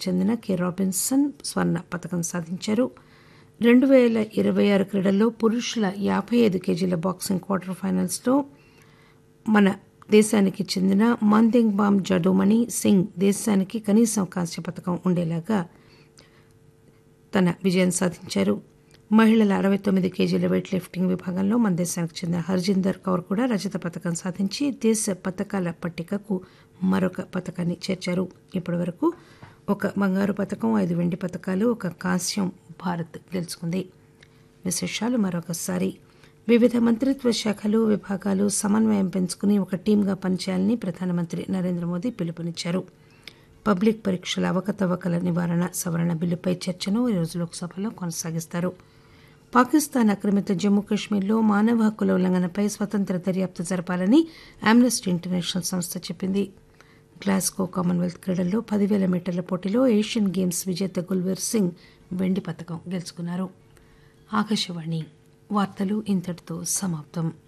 చెందిన K Robinson స్వర్ణ పథకం సాధించారు రెండు వేల ఇరవై ఆరు క్రీడల్లో పురుషుల యాభై ఐదు కేజీల బాక్సింగ్ క్వార్టర్ ఫైనల్స్లో మన దేశానికి చెందిన మందింగ్ బామ్ జడోమణి సింగ్ దేశానికి కనీసం కాంస్య పథకం ఉండేలాగా తన విజయం సాధించారు మహిళల అరవై తొమ్మిది కేజీల వెయిట్ లిఫ్టింగ్ విభాగంలో మన దేశానికి చెందిన హర్జిందర్ కౌర్ కూడా రజత పథకం సాధించి దేశ పథకాల పట్టికకు మరొక పథకాన్ని చేర్చారు ఇప్పటి వరకు ఒక బంగారు పథకం ఐదు వెండి పథకాలు ఒక కాంస్యం భారత్ గెలుచుకుంది విశేషాలు మరొకసారి వివిధ మంత్రిత్వ శాఖలు విభాగాలు సమన్వయం పెంచుకుని ఒక టీంగా పనిచేయాలని ప్రధానమంత్రి నరేంద్ర మోదీ పిలుపునిచ్చారు పబ్లిక్ పరీక్షల అవకతవకల నివారణ సవరణ బిల్లుపై చర్చను ఈరోజు లోక్సభలో కొనసాగిస్తారు పాకిస్తాన్ ఆక్రమిత జమ్మూ కాశ్మీర్లో మానవ హక్కుల ఉల్లంఘనపై స్వతంత్ర దర్యాప్తు జరపాలని ఆమ్నెస్టీ ఇంటర్నేషనల్ సంస్థ చెప్పింది గ్లాస్గో కామన్వెల్త్ క్రీడల్లో పదివేల మీటర్ల పోటీలో ఏషియన్ గేమ్స్ విజేత గుల్వీర్ సింగ్ వెండి పథకం గెలుచుకున్నారు ఆకాశవాణి వార్తలు ఇంతటితో సమాప్తం